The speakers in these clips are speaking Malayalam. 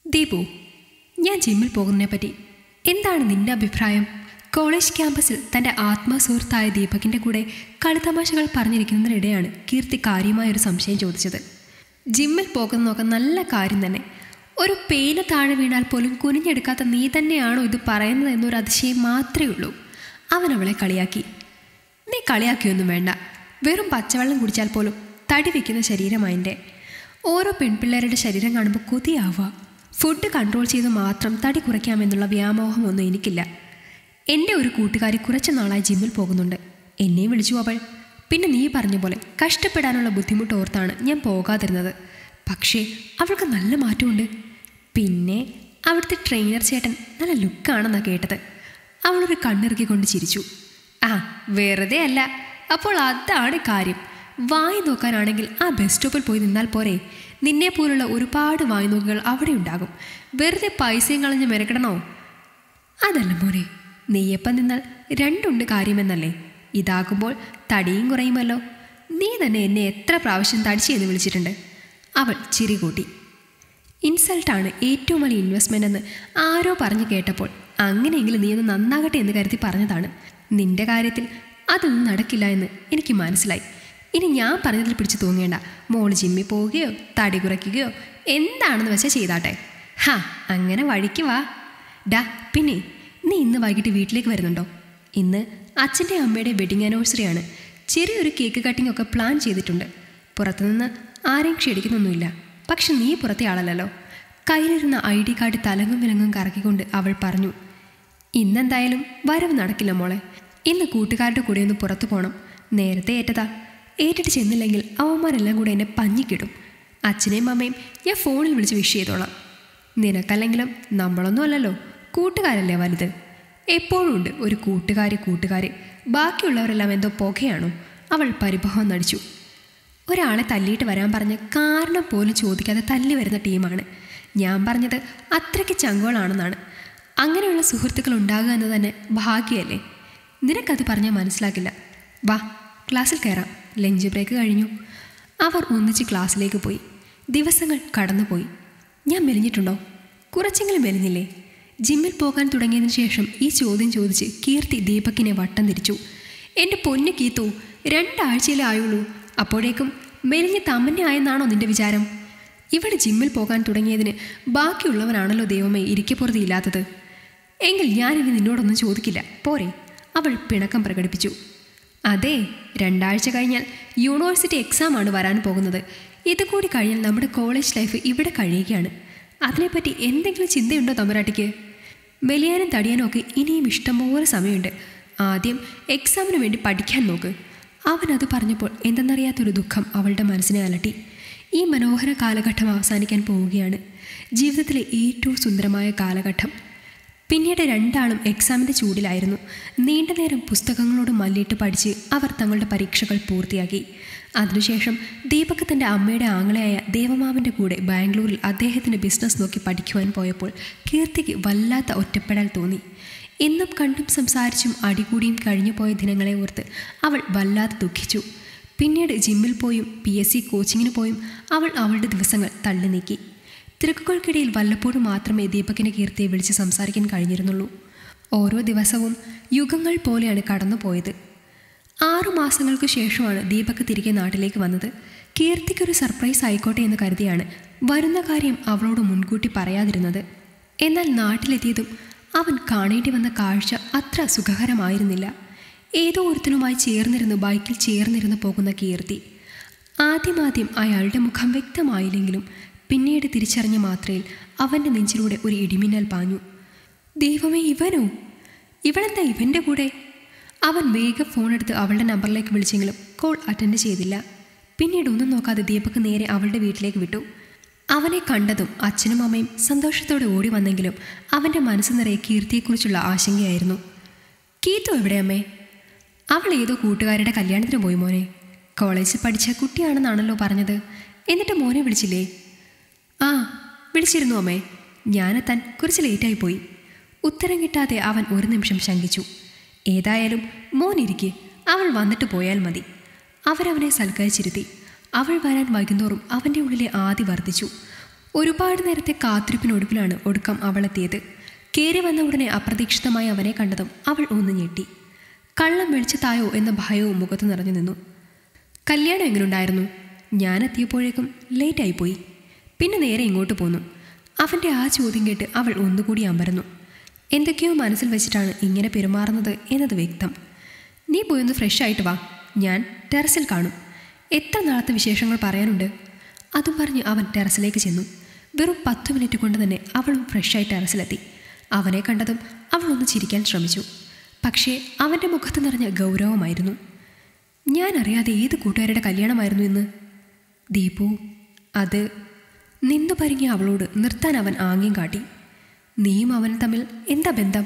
ദീപു ഞാൻ ജിമ്മിൽ പോകുന്നതിനെ പറ്റി എന്താണ് നിന്റെ അഭിപ്രായം കോളേജ് ക്യാമ്പസിൽ തൻ്റെ ആത്മസുഹൃത്തായ ദീപകിൻ്റെ കൂടെ കളിതമാശകൾ പറഞ്ഞിരിക്കുന്നതിനിടെയാണ് കീർത്തി കാര്യമായൊരു സംശയം ചോദിച്ചത് ജിമ്മിൽ പോകുന്നതൊക്കെ നല്ല കാര്യം തന്നെ ഒരു പേന താഴെ വീണാൽ പോലും കുനിഞ്ഞെടുക്കാത്ത നീ തന്നെയാണോ ഇത് പറയുന്നത് എന്നൊരു അതിശയം മാത്രമേ ഉള്ളൂ അവൻ അവളെ കളിയാക്കി നീ കളിയാക്കിയൊന്നും വേണ്ട വെറും പച്ചവെള്ളം കുടിച്ചാൽ പോലും തടി വയ്ക്കുന്ന ശരീരമായൻ്റെ ഓരോ പെൺപിള്ളേരുടെ ശരീരം കാണുമ്പോൾ കൊതിയാവുക ഫുഡ് കൺട്രോൾ ചെയ്ത് മാത്രം തടി കുറയ്ക്കാമെന്നുള്ള വ്യാമോഹമൊന്നും എനിക്കില്ല എൻ്റെ ഒരു കൂട്ടുകാരി കുറച്ച് നാളായി ജിമ്മിൽ പോകുന്നുണ്ട് എന്നെയും വിളിച്ചു അവൾ പിന്നെ നീ പറഞ്ഞ പോലെ കഷ്ടപ്പെടാനുള്ള ബുദ്ധിമുട്ട് ഓർത്താണ് ഞാൻ പോകാതിരുന്നത് പക്ഷേ അവൾക്ക് നല്ല മാറ്റമുണ്ട് പിന്നെ അവിടുത്തെ ട്രെയിനർ ചേട്ടൻ നല്ല ലുക്കാണെന്നാണ് കേട്ടത് അവളൊരു കണ്ണിറുക്കിക്കൊണ്ട് ചിരിച്ചു ആ വെറുതെ അല്ല അപ്പോൾ അതാണ് കാര്യം വായി നോക്കാനാണെങ്കിൽ ആ ബസ് സ്റ്റോപ്പിൽ പോയി നിന്നാൽ പോരെ നിന്നെ പോലുള്ള ഒരുപാട് വായി നോക്കുകൾ അവിടെ ഉണ്ടാകും വെറുതെ പൈസയും കളഞ്ഞ് മെനക്കെടണോ അതല്ല മോനെ നെയ്യപ്പം നിന്നാൽ രണ്ടുണ്ട് കാര്യമെന്നല്ലേ ഇതാകുമ്പോൾ തടിയും കുറയുമല്ലോ നീ തന്നെ എന്നെ എത്ര പ്രാവശ്യം തടിച്ചു എന്ന് വിളിച്ചിട്ടുണ്ട് അവൾ ചിരി കൂട്ടി ഇൻസൾട്ടാണ് ഏറ്റവും വലിയ ഇൻവെസ്റ്റ്മെൻ്റ് എന്ന് ആരോ പറഞ്ഞു കേട്ടപ്പോൾ അങ്ങനെയെങ്കിലും നീ ഒന്ന് നന്നാകട്ടെ എന്ന് കരുതി പറഞ്ഞതാണ് നിന്റെ കാര്യത്തിൽ അതൊന്നും നടക്കില്ല എന്ന് എനിക്ക് മനസ്സിലായി ഇനി ഞാൻ പറഞ്ഞതിൽ പിടിച്ചു തൂങ്ങേണ്ട മോള് ജിമ്മിൽ പോവുകയോ തടി കുറയ്ക്കുകയോ എന്താണെന്ന് വെച്ചാൽ ചെയ്താട്ടെ ഹാ അങ്ങനെ വഴിക്ക് വാ ഡാ പിന്നെ നീ ഇന്ന് വൈകിട്ട് വീട്ടിലേക്ക് വരുന്നുണ്ടോ ഇന്ന് അച്ഛൻ്റെ അമ്മയുടെ വെഡിങ് ആനിവേഴ്സറിയാണ് ചെറിയൊരു കേക്ക് കട്ടിംഗ് ഒക്കെ പ്ലാൻ ചെയ്തിട്ടുണ്ട് പുറത്തുനിന്ന് ആരെയും ക്ഷണിക്കുന്നൊന്നുമില്ല പക്ഷെ നീ പുറത്തെ ആളല്ലല്ലോ കയ്യിലിരുന്ന ഐ ഡി കാർഡ് തലങ്ങും വിലങ്ങും കറക്കിക്കൊണ്ട് അവൾ പറഞ്ഞു ഇന്നെന്തായാലും വരവ് നടക്കില്ല മോളെ ഇന്ന് കൂട്ടുകാരുടെ കൂടെ ഒന്ന് പുറത്തു പോകണം നേരത്തെ ഏറ്റതാ ഏറ്റിട്ട് ചെന്നില്ലെങ്കിൽ അവന്മാരെല്ലാം കൂടെ എന്നെ പഞ്ഞിക്കിടും അച്ഛനെയും അമ്മയും ഞാൻ ഫോണിൽ വിളിച്ച് വിഷ് ചെയ്തോളാം നിനക്കല്ലെങ്കിലും നമ്മളൊന്നും അല്ലല്ലോ കൂട്ടുകാരല്ലേ വലുത് എപ്പോഴും ഉണ്ട് ഒരു കൂട്ടുകാരി കൂട്ടുകാരി ബാക്കിയുള്ളവരെല്ലാം എന്തോ പുകയാണോ അവൾ പരിഭവം നടിച്ചു ഒരാളെ തല്ലിയിട്ട് വരാൻ പറഞ്ഞ് കാരണം പോലും ചോദിക്കാതെ തല്ലി വരുന്ന ടീമാണ് ഞാൻ പറഞ്ഞത് അത്രയ്ക്ക് ചങ്കോളാണെന്നാണ് അങ്ങനെയുള്ള സുഹൃത്തുക്കൾ ഉണ്ടാകുക എന്ന് തന്നെ ഭാഗ്യമല്ലേ നിനക്കത് പറഞ്ഞാൽ മനസ്സിലാക്കില്ല വാ ക്ലാസ്സിൽ കയറാം ലഞ്ച് ബ്രേക്ക് കഴിഞ്ഞു അവർ ഒന്നിച്ച് ക്ലാസ്സിലേക്ക് പോയി ദിവസങ്ങൾ കടന്നുപോയി ഞാൻ മെലിഞ്ഞിട്ടുണ്ടോ കുറച്ചെങ്കിലും മെലിഞ്ഞില്ലേ ജിമ്മിൽ പോകാൻ തുടങ്ങിയതിന് ശേഷം ഈ ചോദ്യം ചോദിച്ച് കീർത്തി ദീപക്കിനെ വട്ടം തിരിച്ചു എൻ്റെ പൊന്നു കീത്തു രണ്ടാഴ്ചയിലേ ആയുള്ളൂ അപ്പോഴേക്കും മെലിഞ്ഞ് തമ്മന്നെ ആയെന്നാണോ നിന്റെ വിചാരം ഇവിടെ ജിമ്മിൽ പോകാൻ തുടങ്ങിയതിന് ബാക്കിയുള്ളവനാണല്ലോ ദൈവമേ ഇരിക്കപ്പുറത്തില്ലാത്തത് എങ്കിൽ ഞാനിനി നിന്നോടൊന്നും ചോദിക്കില്ല പോരെ അവൾ പിണക്കം പ്രകടിപ്പിച്ചു അതെ രണ്ടാഴ്ച കഴിഞ്ഞാൽ യൂണിവേഴ്സിറ്റി എക്സാമാണ് വരാൻ പോകുന്നത് ഇത് കൂടി കഴിഞ്ഞാൽ നമ്മുടെ കോളേജ് ലൈഫ് ഇവിടെ കഴിയുകയാണ് അതിനെപ്പറ്റി എന്തെങ്കിലും ചിന്തയുണ്ടോ തമ്പുരാട്ടിക്ക് മെലിയാനും തടിയാനും ഒക്കെ ഇനിയും ഇഷ്ടംപോലെ സമയമുണ്ട് ആദ്യം എക്സാമിന് വേണ്ടി പഠിക്കാൻ നോക്ക് അവൻ അത് പറഞ്ഞപ്പോൾ എന്തെന്നറിയാത്തൊരു ദുഃഖം അവളുടെ മനസ്സിനെ അലട്ടി ഈ മനോഹര കാലഘട്ടം അവസാനിക്കാൻ പോവുകയാണ് ജീവിതത്തിലെ ഏറ്റവും സുന്ദരമായ കാലഘട്ടം പിന്നീട് രണ്ടാളും എക്സാമിൻ്റെ ചൂടിലായിരുന്നു നീണ്ട നേരം പുസ്തകങ്ങളോട് മല്ലിട്ട് പഠിച്ച് അവർ തങ്ങളുടെ പരീക്ഷകൾ പൂർത്തിയാക്കി അതിനുശേഷം ദീപക് തൻ്റെ അമ്മയുടെ ആങ്ങളയായ ദേവമാമൻ്റെ കൂടെ ബാംഗ്ലൂരിൽ അദ്ദേഹത്തിൻ്റെ ബിസിനസ് നോക്കി പഠിക്കുവാൻ പോയപ്പോൾ കീർത്തിക്ക് വല്ലാത്ത ഒറ്റപ്പെടൽ തോന്നി എന്നും കണ്ടും സംസാരിച്ചും അടികൂടിയും കഴിഞ്ഞു പോയ ദിനങ്ങളെ ഓർത്ത് അവൾ വല്ലാതെ ദുഃഖിച്ചു പിന്നീട് ജിമ്മിൽ പോയും പി എസ് സി കോച്ചിങ്ങിന് പോയും അവൾ അവളുടെ ദിവസങ്ങൾ തള്ളി നീക്കി തിരക്കുകൾക്കിടയിൽ വല്ലപ്പോഴും മാത്രമേ ദീപകിനെ കീർത്തിയെ വിളിച്ച് സംസാരിക്കാൻ കഴിഞ്ഞിരുന്നുള്ളൂ ഓരോ ദിവസവും യുഗങ്ങൾ പോലെയാണ് കടന്നുപോയത് ആറു മാസങ്ങൾക്ക് ശേഷമാണ് ദീപക് തിരികെ നാട്ടിലേക്ക് വന്നത് കീർത്തിക്കൊരു സർപ്രൈസ് ആയിക്കോട്ടെ എന്ന് കരുതിയാണ് വരുന്ന കാര്യം അവളോട് മുൻകൂട്ടി പറയാതിരുന്നത് എന്നാൽ നാട്ടിലെത്തിയതും അവൻ കാണേണ്ടി വന്ന കാഴ്ച അത്ര സുഖകരമായിരുന്നില്ല ഏതോ ഒരുത്തനുമായി ചേർന്നിരുന്ന് ബൈക്കിൽ ചേർന്നിരുന്ന് പോകുന്ന കീർത്തി ആദ്യമാദ്യം അയാളുടെ മുഖം വ്യക്തമായില്ലെങ്കിലും പിന്നീട് തിരിച്ചറിഞ്ഞ മാത്രയിൽ അവൻ്റെ നെഞ്ചിലൂടെ ഒരു ഇടിമിന്നൽ പാഞ്ഞു ദൈവമേ ഇവനോ ഇവളെന്താ ഇവൻ്റെ കൂടെ അവൻ വേഗം ഫോണെടുത്ത് അവളുടെ നമ്പറിലേക്ക് വിളിച്ചെങ്കിലും കോൾ അറ്റൻഡ് ചെയ്തില്ല പിന്നീട് ഒന്നും നോക്കാതെ ദീപക് നേരെ അവളുടെ വീട്ടിലേക്ക് വിട്ടു അവനെ കണ്ടതും അച്ഛനും അമ്മയും സന്തോഷത്തോടെ ഓടി വന്നെങ്കിലും അവൻ്റെ മനസ്സ് നിറയെ കീർത്തിയെക്കുറിച്ചുള്ള ആശങ്കയായിരുന്നു കീത്തു എവിടെ അമ്മേ അവൾ ഏതോ കൂട്ടുകാരുടെ കല്യാണത്തിന് പോയി മോനെ കോളേജിൽ പഠിച്ച കുട്ടിയാണെന്നാണല്ലോ പറഞ്ഞത് എന്നിട്ട് മോനെ വിളിച്ചില്ലേ ആ വിളിച്ചിരുന്നു അമ്മേ ഞാനെത്താൻ കുറച്ച് ലേറ്റായി പോയി ഉത്തരം കിട്ടാതെ അവൻ ഒരു നിമിഷം ശങ്കിച്ചു ഏതായാലും മോനിരിക്കെ അവൾ വന്നിട്ട് പോയാൽ മതി അവരവനെ സൽക്കരിച്ചിരുത്തി അവൾ വരാൻ വൈകുന്നോറും അവൻ്റെ ഉള്ളിലെ ആദി വർദ്ധിച്ചു ഒരുപാട് നേരത്തെ കാത്തിരിപ്പിനൊടുവിലാണ് ഒടുക്കം അവളെത്തിയത് കയറി വന്ന ഉടനെ അപ്രതീക്ഷിതമായി അവനെ കണ്ടതും അവൾ ഒന്ന് ഞെട്ടി കള്ളം വെളിച്ചത്തായോ എന്ന ഭയവും മുഖത്ത് നിറഞ്ഞു നിന്നു കല്യാണം എങ്ങനെയുണ്ടായിരുന്നു ഞാൻ എത്തിയപ്പോഴേക്കും ലേറ്റായിപ്പോയി പിന്നെ നേരെ ഇങ്ങോട്ട് പോന്നു അവൻ്റെ ആ ചോദ്യം കേട്ട് അവൾ ഒന്നുകൂടി അമർന്നു എന്തൊക്കെയോ മനസ്സിൽ വെച്ചിട്ടാണ് ഇങ്ങനെ പെരുമാറുന്നത് എന്നത് വ്യക്തം നീ പോയൊന്ന് ഫ്രഷ് ആയിട്ട് വാ ഞാൻ ടെറസിൽ കാണും എത്ര നാളത്തെ വിശേഷങ്ങൾ പറയാനുണ്ട് അതും പറഞ്ഞ് അവൻ ടെറസിലേക്ക് ചെന്നു വെറും പത്ത് മിനിറ്റ് കൊണ്ട് തന്നെ അവളും ഫ്രഷായി ടെറസിലെത്തി അവനെ കണ്ടതും അവൾ ഒന്ന് ചിരിക്കാൻ ശ്രമിച്ചു പക്ഷേ അവൻ്റെ മുഖത്ത് നിറഞ്ഞ ഗൗരവമായിരുന്നു ഞാൻ അറിയാതെ ഏത് കൂട്ടുകാരുടെ കല്യാണമായിരുന്നു ഇന്ന് ദീപു അത് നിന്നു പരിങ്ങിയ അവളോട് നിർത്താൻ അവൻ ആംഗ്യം കാട്ടി നീയും അവനും തമ്മിൽ എന്താ ബന്ധം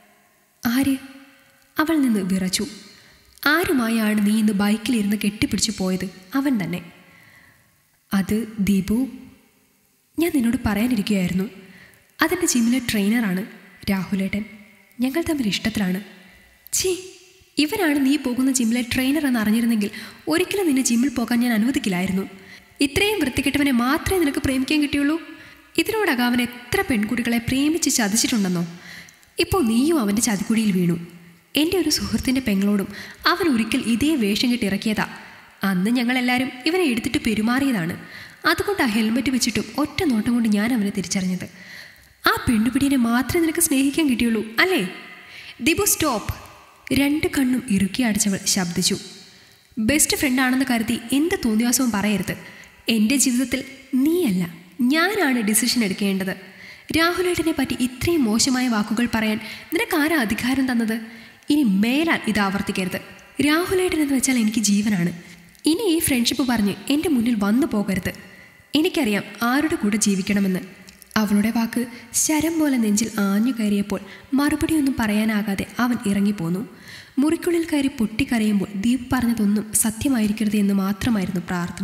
ആര് അവൾ നിന്ന് വിറച്ചു ആരുമായാണ് നീ ഇന്ന് ബൈക്കിലിരുന്ന് കെട്ടിപ്പിടിച്ചു പോയത് അവൻ തന്നെ അത് ദീപു ഞാൻ നിന്നോട് പറയാനിരിക്കുകയായിരുന്നു അതെൻ്റെ ജിമ്മിലെ ട്രെയിനറാണ് രാഹുലേട്ടൻ ഞങ്ങൾ തമ്മിൽ ഇഷ്ടത്തിലാണ് ഛീ ഇവനാണ് നീ പോകുന്ന ജിമ്മിലെ ട്രെയിനർ എന്ന് അറിഞ്ഞിരുന്നെങ്കിൽ ഒരിക്കലും നിന്നെ ജിമ്മിൽ പോകാൻ ഞാൻ അനുവദിക്കില്ലായിരുന്നു ഇത്രയും വൃത്തികെട്ടവനെ മാത്രമേ നിനക്ക് പ്രേമിക്കാൻ കിട്ടിയുള്ളൂ ഇതിനോടകം അവൻ എത്ര പെൺകുട്ടികളെ പ്രേമിച്ച് ചതിച്ചിട്ടുണ്ടെന്നോ ഇപ്പോൾ നീയും അവൻ്റെ ചതിക്കുഴിയിൽ വീണു എൻ്റെ ഒരു സുഹൃത്തിൻ്റെ പെങ്ങളോടും അവൻ ഒരിക്കൽ ഇതേ വേഷം കെട്ടി ഇറക്കിയതാ അന്ന് ഞങ്ങളെല്ലാവരും ഇവനെ എടുത്തിട്ട് പെരുമാറിയതാണ് അതുകൊണ്ട് ആ ഹെൽമെറ്റ് വെച്ചിട്ടും ഒറ്റ നോട്ടം കൊണ്ട് ഞാൻ അവനെ തിരിച്ചറിഞ്ഞത് ആ പെണ്ണുപിടിയെ മാത്രമേ നിനക്ക് സ്നേഹിക്കാൻ കിട്ടിയുള്ളൂ അല്ലേ ദിബു സ്റ്റോപ്പ് രണ്ട് കണ്ണും ഇറുക്കി അടിച്ചവൾ ശബ്ദിച്ചു ബെസ്റ്റ് ഫ്രണ്ടാണെന്ന് കരുതി എന്ത് തോന്നിയാസവും പറയരുത് എൻ്റെ ജീവിതത്തിൽ നീയല്ല ഞാനാണ് ഡിസിഷൻ എടുക്കേണ്ടത് രാഹുലേട്ടനെ പറ്റി ഇത്രയും മോശമായ വാക്കുകൾ പറയാൻ നിനക്ക് ആരാ അധികാരം തന്നത് ഇനി മേലാൽ ഇത് ആവർത്തിക്കരുത് രാഹുലേട്ടൻ എന്ന് വെച്ചാൽ എനിക്ക് ജീവനാണ് ഇനി ഈ ഫ്രണ്ട്ഷിപ്പ് പറഞ്ഞ് എൻ്റെ മുന്നിൽ വന്നു പോകരുത് എനിക്കറിയാം ആരുടെ കൂടെ ജീവിക്കണമെന്ന് അവളുടെ വാക്ക് ശരം പോലെ നെഞ്ചിൽ ആഞ്ഞു കയറിയപ്പോൾ മറുപടിയൊന്നും പറയാനാകാതെ അവൻ ഇറങ്ങിപ്പോന്നു മുറിക്കുള്ളിൽ കയറി പൊട്ടിക്കരയുമ്പോൾ ദീപ് പറഞ്ഞതൊന്നും സത്യമായിരിക്കരുത് എന്ന് മാത്രമായിരുന്നു പ്രാർത്ഥന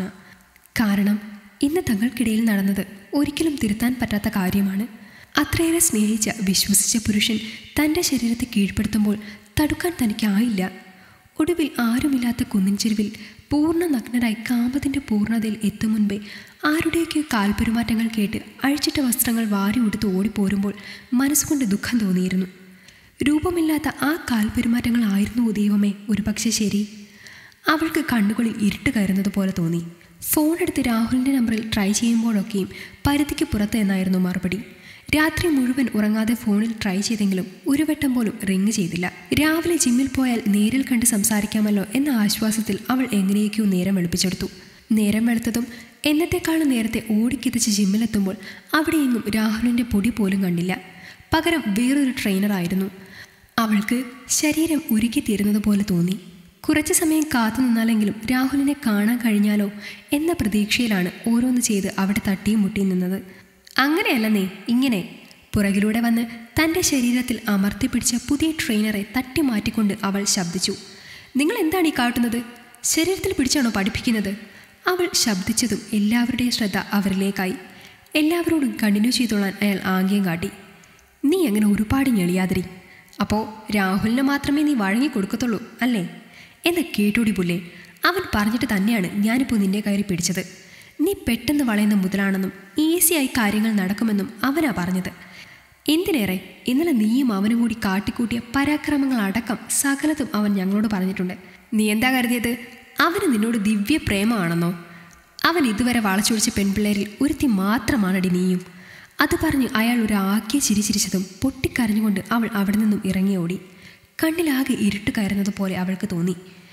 കാരണം ഇന്ന് തങ്ങൾക്കിടയിൽ നടന്നത് ഒരിക്കലും തിരുത്താൻ പറ്റാത്ത കാര്യമാണ് അത്രയേറെ സ്നേഹിച്ച വിശ്വസിച്ച പുരുഷൻ തൻ്റെ ശരീരത്തെ കീഴ്പ്പെടുത്തുമ്പോൾ തടുക്കാൻ തനിക്കായില്ല ഒടുവിൽ ആരുമില്ലാത്ത കുന്നിൻ ചെരുവിൽ പൂർണ്ണ നഗ്നരായി കാമത്തിൻ്റെ പൂർണ്ണതയിൽ എത്തും മുൻപേ ആരുടെയൊക്കെ കാൽപെരുമാറ്റങ്ങൾ കേട്ട് അഴിച്ചിട്ട വസ്ത്രങ്ങൾ വാരി ഉടുത്ത് ഓടിപ്പോരുമ്പോൾ മനസ്സുകൊണ്ട് ദുഃഖം തോന്നിയിരുന്നു രൂപമില്ലാത്ത ആ കാൽപെരുമാറ്റങ്ങളായിരുന്നു ദൈവമേ ഒരുപക്ഷെ ശരി അവൾക്ക് കണ്ണുകളിൽ ഇരുട്ട് കയറുന്നത് പോലെ തോന്നി ഫോൺ എടുത്ത് രാഹുലിൻ്റെ നമ്പറിൽ ട്രൈ ചെയ്യുമ്പോഴൊക്കെയും പരിധിക്ക് പുറത്ത് എന്നായിരുന്നു മറുപടി രാത്രി മുഴുവൻ ഉറങ്ങാതെ ഫോണിൽ ട്രൈ ചെയ്തെങ്കിലും ഒരു വട്ടം പോലും റിങ് ചെയ്തില്ല രാവിലെ ജിമ്മിൽ പോയാൽ നേരിൽ കണ്ട് സംസാരിക്കാമല്ലോ എന്ന ആശ്വാസത്തിൽ അവൾ എങ്ങനെയൊക്കെയോ നേരം വെളുപ്പിച്ചെടുത്തു നേരം വെളുത്തതും എന്നത്തെക്കാളും നേരത്തെ ഓടിക്കിതച്ച് ജിമ്മിലെത്തുമ്പോൾ അവിടെയെങ്ങും രാഹുലിൻ്റെ പൊടി പോലും കണ്ടില്ല പകരം വേറൊരു ട്രെയിനറായിരുന്നു അവൾക്ക് ശരീരം ഉരുക്കിത്തീരുന്നത് പോലെ തോന്നി കുറച്ചു സമയം കാത്തു നിന്നാലെങ്കിലും രാഹുലിനെ കാണാൻ കഴിഞ്ഞാലോ എന്ന പ്രതീക്ഷയിലാണ് ഓരോന്ന് ചെയ്ത് അവിടെ തട്ടിയും മുട്ടിയും നിന്നത് അങ്ങനെയല്ല നീ ഇങ്ങനെ പുറകിലൂടെ വന്ന് തൻ്റെ ശരീരത്തിൽ അമർത്തിപ്പിടിച്ച പുതിയ ട്രെയിനറെ തട്ടി മാറ്റിക്കൊണ്ട് അവൾ ശബ്ദിച്ചു നിങ്ങൾ എന്താണ് ഈ കാട്ടുന്നത് ശരീരത്തിൽ പിടിച്ചാണോ പഠിപ്പിക്കുന്നത് അവൾ ശബ്ദിച്ചതും എല്ലാവരുടെയും ശ്രദ്ധ അവരിലേക്കായി എല്ലാവരോടും കണ്ടിന്യൂ ചെയ്തോളാൻ അയാൾ ആംഗ്യം കാട്ടി നീ അങ്ങനെ ഒരുപാട് ഞെളിയാതിരി അപ്പോൾ രാഹുലിന് മാത്രമേ നീ വഴങ്ങി കൊടുക്കത്തുള്ളൂ അല്ലേ എന്ന് കേട്ടോടി പുല്ലേ അവൻ പറഞ്ഞിട്ട് തന്നെയാണ് ഞാനിപ്പോൾ നിന്നെ കയറി പിടിച്ചത് നീ പെട്ടെന്ന് വളയുന്ന മുതലാണെന്നും ഈസിയായി കാര്യങ്ങൾ നടക്കുമെന്നും അവനാ പറഞ്ഞത് എന്തിനേറെ ഇന്നലെ നീയും അവനും കൂടി കാട്ടിക്കൂട്ടിയ പരാക്രമങ്ങളടക്കം സകലതും അവൻ ഞങ്ങളോട് പറഞ്ഞിട്ടുണ്ട് നീ എന്താ കരുതിയത് അവന് നിന്നോട് ദിവ്യ പ്രേമമാണെന്നോ അവൻ ഇതുവരെ വളച്ചൊടിച്ച പെൺപിള്ളേരിൽ ഒരുത്തി മാത്രമാണടി നീയും അത് പറഞ്ഞ് അയാൾ ഒരു ആക്കിയ ചിരി ചിരിച്ചതും പൊട്ടിക്കരഞ്ഞുകൊണ്ട് അവൾ അവിടെ നിന്നും ഇറങ്ങി ഓടി കണ്ണിലാകെ ഇരുട്ട് കയറുന്നത് പോലെ അവൾക്ക് തോന്നി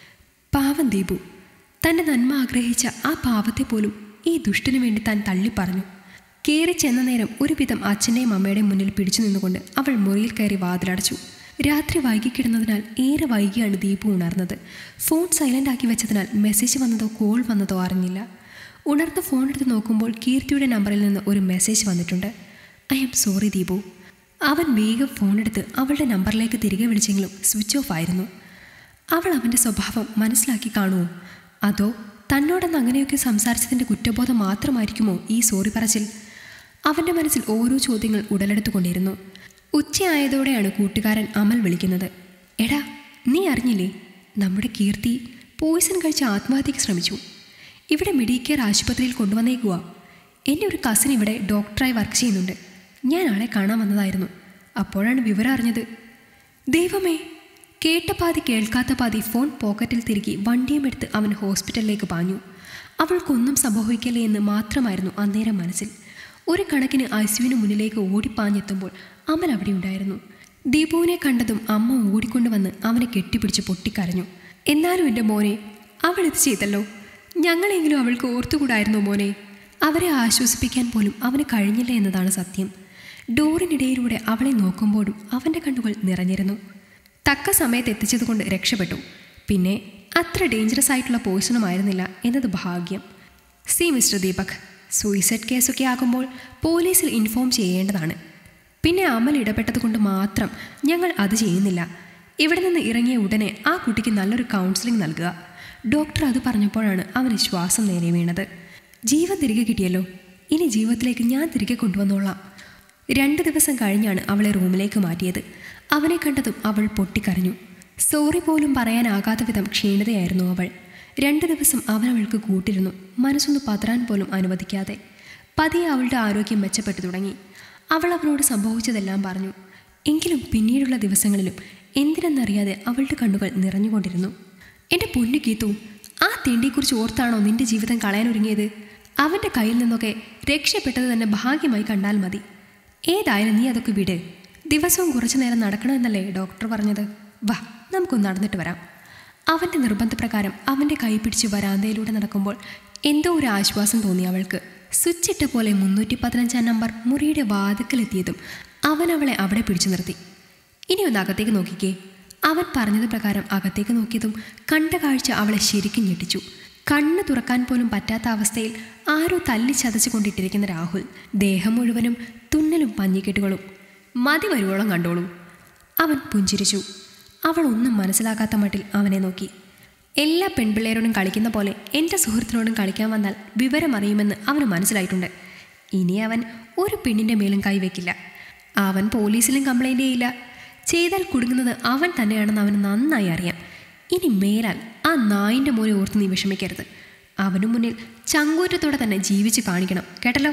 പാവം ദീപു തൻ്റെ നന്മ ആഗ്രഹിച്ച ആ പാവത്തെ പോലും ഈ ദുഷ്ടനു വേണ്ടി താൻ തള്ളിപ്പറഞ്ഞു കയറി ചെന്ന നേരം ഒരുവിധം അച്ഛൻ്റെയും അമ്മയുടെയും മുന്നിൽ പിടിച്ചു നിന്നുകൊണ്ട് അവൾ മുറിയിൽ കയറി വാതിലടച്ചു രാത്രി വൈകിക്കിടുന്നതിനാൽ ഏറെ വൈകിയാണ് ദീപു ഉണർന്നത് ഫോൺ സൈലൻ്റ് ആക്കി വെച്ചതിനാൽ മെസ്സേജ് വന്നതോ കോൾ വന്നതോ അറിഞ്ഞില്ല ഉണർന്ന് ഫോൺ എടുത്ത് നോക്കുമ്പോൾ കീർത്തിയുടെ നമ്പറിൽ നിന്ന് ഒരു മെസ്സേജ് വന്നിട്ടുണ്ട് ഐ എം സോറി ദീപു അവൻ വേഗം ഫോണെടുത്ത് അവളുടെ നമ്പറിലേക്ക് തിരികെ വിളിച്ചെങ്കിലും സ്വിച്ച് ഓഫ് ആയിരുന്നു അവൾ അവൻ്റെ സ്വഭാവം മനസ്സിലാക്കി കാണുമോ അതോ തന്നോടെന്ന് അങ്ങനെയൊക്കെ സംസാരിച്ചതിൻ്റെ കുറ്റബോധം മാത്രമായിരിക്കുമോ ഈ സോറി പറച്ചിൽ അവൻ്റെ മനസ്സിൽ ഓരോ ചോദ്യങ്ങൾ ഉടലെടുത്തുകൊണ്ടിരുന്നു ഉച്ചയായതോടെയാണ് കൂട്ടുകാരൻ അമൽ വിളിക്കുന്നത് എടാ നീ അറിഞ്ഞില്ലേ നമ്മുടെ കീർത്തി പോയിസൺ കഴിച്ച് ആത്മഹത്യക്ക് ശ്രമിച്ചു ഇവിടെ മെഡിക്കെയർ ആശുപത്രിയിൽ കൊണ്ടുവന്നേക്കുക എൻ്റെ ഒരു കസിൻ ഇവിടെ ഡോക്ടറായി വർക്ക് ചെയ്യുന്നുണ്ട് ഞാൻ ആളെ കാണാൻ വന്നതായിരുന്നു അപ്പോഴാണ് വിവരം അറിഞ്ഞത് ദൈവമേ കേട്ട പാതി കേൾക്കാത്ത പാതി ഫോൺ പോക്കറ്റിൽ തിരുകി വണ്ടിയും എടുത്ത് അവൻ ഹോസ്പിറ്റലിലേക്ക് പാഞ്ഞു അവൾക്കൊന്നും സംഭവിക്കില്ലേ എന്ന് മാത്രമായിരുന്നു അന്നേരം മനസ്സിൽ ഒരു കണക്കിന് ഐസിയുവിന് മുന്നിലേക്ക് ഓടിപ്പാഞ്ഞെത്തുമ്പോൾ അമൽ അവിടെ ഉണ്ടായിരുന്നു ദീപുവിനെ കണ്ടതും അമ്മ ഓടിക്കൊണ്ടുവന്ന് അവനെ കെട്ടിപ്പിടിച്ച് പൊട്ടിക്കരഞ്ഞു എന്നാലും എൻ്റെ മോനെ അവൾ ഇത് ചെയ്തല്ലോ ഞങ്ങളെങ്കിലും അവൾക്ക് ഓർത്തുകൂടായിരുന്നു മോനെ അവരെ ആശ്വസിപ്പിക്കാൻ പോലും അവന് കഴിഞ്ഞില്ല എന്നതാണ് സത്യം ഡോറിനിടയിലൂടെ അവളെ നോക്കുമ്പോഴും അവൻ്റെ കണ്ണുകൾ നിറഞ്ഞിരുന്നു തക്ക സമയത്ത് എത്തിച്ചതുകൊണ്ട് രക്ഷപ്പെട്ടു പിന്നെ അത്ര ഡേഞ്ചറസ് ആയിട്ടുള്ള പോയിസണുമായിരുന്നില്ല എന്നത് ഭാഗ്യം സി മിസ്റ്റർ ദീപക് സൂയിസൈഡ് കേസൊക്കെ ആകുമ്പോൾ പോലീസിൽ ഇൻഫോം ചെയ്യേണ്ടതാണ് പിന്നെ അമൽ ഇടപെട്ടതുകൊണ്ട് മാത്രം ഞങ്ങൾ അത് ചെയ്യുന്നില്ല ഇവിടെ നിന്ന് ഇറങ്ങിയ ഉടനെ ആ കുട്ടിക്ക് നല്ലൊരു കൗൺസിലിംഗ് നൽകുക ഡോക്ടർ അത് പറഞ്ഞപ്പോഴാണ് അവന് ശ്വാസം നേരെ വീണത് ജീവൻ തിരികെ കിട്ടിയല്ലോ ഇനി ജീവിതത്തിലേക്ക് ഞാൻ തിരികെ കൊണ്ടുവന്നോളാം രണ്ട് ദിവസം കഴിഞ്ഞാണ് അവളെ റൂമിലേക്ക് മാറ്റിയത് അവനെ കണ്ടതും അവൾ പൊട്ടിക്കരഞ്ഞു സോറി പോലും പറയാനാകാത്ത വിധം ക്ഷീണിതയായിരുന്നു അവൾ രണ്ട് ദിവസം അവൻ അവൾക്ക് കൂട്ടിരുന്നു മനസ്സൊന്ന് പതറാൻ പോലും അനുവദിക്കാതെ പതിയെ അവളുടെ ആരോഗ്യം മെച്ചപ്പെട്ടു തുടങ്ങി അവൾ അവനോട് സംഭവിച്ചതെല്ലാം പറഞ്ഞു എങ്കിലും പിന്നീടുള്ള ദിവസങ്ങളിലും എന്തിനെന്നറിയാതെ അവളുടെ കണ്ണുകൾ നിറഞ്ഞുകൊണ്ടിരുന്നു എൻ്റെ പൊന്നു ഗീതു ആ തിണ്ടിയെക്കുറിച്ച് ഓർത്താണോ നിന്റെ ജീവിതം കളയാനൊരുങ്ങിയത് അവൻ്റെ കയ്യിൽ നിന്നൊക്കെ രക്ഷപ്പെട്ടത് തന്നെ ഭാഗ്യമായി കണ്ടാൽ മതി ഏതായാലും നീ അതൊക്കെ വിട് ദിവസവും കുറച്ചു നേരം നടക്കണമെന്നല്ലേ ഡോക്ടർ പറഞ്ഞത് വാ നമുക്കൊന്ന് നടന്നിട്ട് വരാം അവൻ്റെ നിർബന്ധപ്രകാരം അവൻ്റെ കൈ പിടിച്ച് വരാന്തയിലൂടെ നടക്കുമ്പോൾ എന്തോ ഒരു ആശ്വാസം തോന്നി അവൾക്ക് സ്വിച്ച് ഇട്ട പോലെ മുന്നൂറ്റി പതിനഞ്ചാം നമ്പർ മുറിയുടെ വാതിക്കലെത്തിയതും അവൻ അവളെ അവിടെ പിടിച്ചു നിർത്തി ഇനി ഒന്ന് അകത്തേക്ക് നോക്കിക്കേ അവൻ പറഞ്ഞത് പ്രകാരം അകത്തേക്ക് നോക്കിയതും കണ്ട കാഴ്ച അവളെ ശരിക്കും ഞെട്ടിച്ചു കണ്ണ് തുറക്കാൻ പോലും പറ്റാത്ത അവസ്ഥയിൽ ആരോ തല്ലി ചതച്ചു കൊണ്ടിട്ടിരിക്കുന്ന രാഹുൽ ദേഹം മുഴുവനും തുന്നലും പഞ്ഞിക്കെട്ടുകളും മതി വരുവോളം കണ്ടോളൂ അവൻ പുഞ്ചിരിച്ചു അവൾ ഒന്നും മനസ്സിലാക്കാത്ത മട്ടിൽ അവനെ നോക്കി എല്ലാ പെൺപിള്ളേരോടും കളിക്കുന്ന പോലെ എൻ്റെ സുഹൃത്തിനോടും കളിക്കാൻ വന്നാൽ വിവരമറിയുമെന്ന് അവന് മനസ്സിലായിട്ടുണ്ട് ഇനി അവൻ ഒരു പെണ്ണിൻ്റെ മേലും കൈവയ്ക്കില്ല അവൻ പോലീസിലും കംപ്ലൈൻ്റ് ചെയ്യില്ല ചെയ്താൽ കുടുങ്ങുന്നത് അവൻ തന്നെയാണെന്ന് അവന് നന്നായി അറിയാം ഇനി മേലാൽ ആ നായിൻ്റെ മോനെ ഓർത്ത് നീ വിഷമിക്കരുത് അവനു മുന്നിൽ ചങ്കൂറ്റത്തോടെ തന്നെ ജീവിച്ച് കാണിക്കണം കേട്ടല്ലോ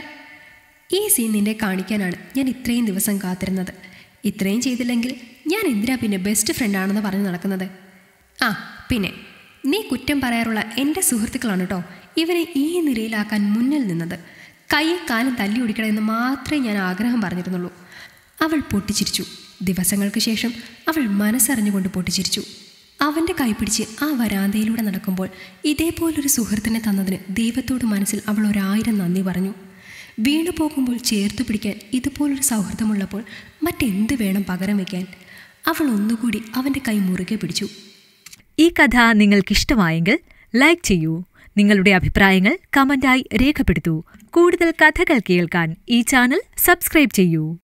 ഈ സീൻ നിന്നെ കാണിക്കാനാണ് ഞാൻ ഇത്രയും ദിവസം കാത്തിരുന്നത് ഇത്രയും ചെയ്തില്ലെങ്കിൽ ഞാൻ എന്തിനാ പിന്നെ ബെസ്റ്റ് ഫ്രണ്ടാണെന്ന് പറഞ്ഞ് നടക്കുന്നത് ആ പിന്നെ നീ കുറ്റം പറയാറുള്ള എൻ്റെ സുഹൃത്തുക്കളാണ് കേട്ടോ ഇവനെ ഈ നിലയിലാക്കാൻ മുന്നിൽ നിന്നത് കൈയും കാലും തല്ലി ഒടിക്കണമെന്ന് മാത്രമേ ഞാൻ ആഗ്രഹം പറഞ്ഞിരുന്നുള്ളൂ അവൾ പൊട്ടിച്ചിരിച്ചു ദിവസങ്ങൾക്ക് ശേഷം അവൾ മനസ്സറിഞ്ഞുകൊണ്ട് പൊട്ടിച്ചിരിച്ചു അവൻ്റെ കൈപിടിച്ച് ആ വരാന്തയിലൂടെ നടക്കുമ്പോൾ ഇതേപോലൊരു സുഹൃത്തിനെ തന്നതിന് ദൈവത്തോട് മനസ്സിൽ അവൾ ഒരായിരം നന്ദി പറഞ്ഞു വീണു പോകുമ്പോൾ ചേർത്തു പിടിക്കാൻ ഇതുപോലൊരു സൗഹൃദമുള്ളപ്പോൾ മറ്റെന്ത് വേണം പകരം വയ്ക്കാൻ അവൾ ഒന്നുകൂടി അവൻ്റെ കൈ മുറുകെ പിടിച്ചു ഈ കഥ നിങ്ങൾക്കിഷ്ടമായെങ്കിൽ ലൈക്ക് ചെയ്യൂ നിങ്ങളുടെ അഭിപ്രായങ്ങൾ കമന്റായി രേഖപ്പെടുത്തൂ കൂടുതൽ കഥകൾ കേൾക്കാൻ ഈ ചാനൽ സബ്സ്ക്രൈബ് ചെയ്യൂ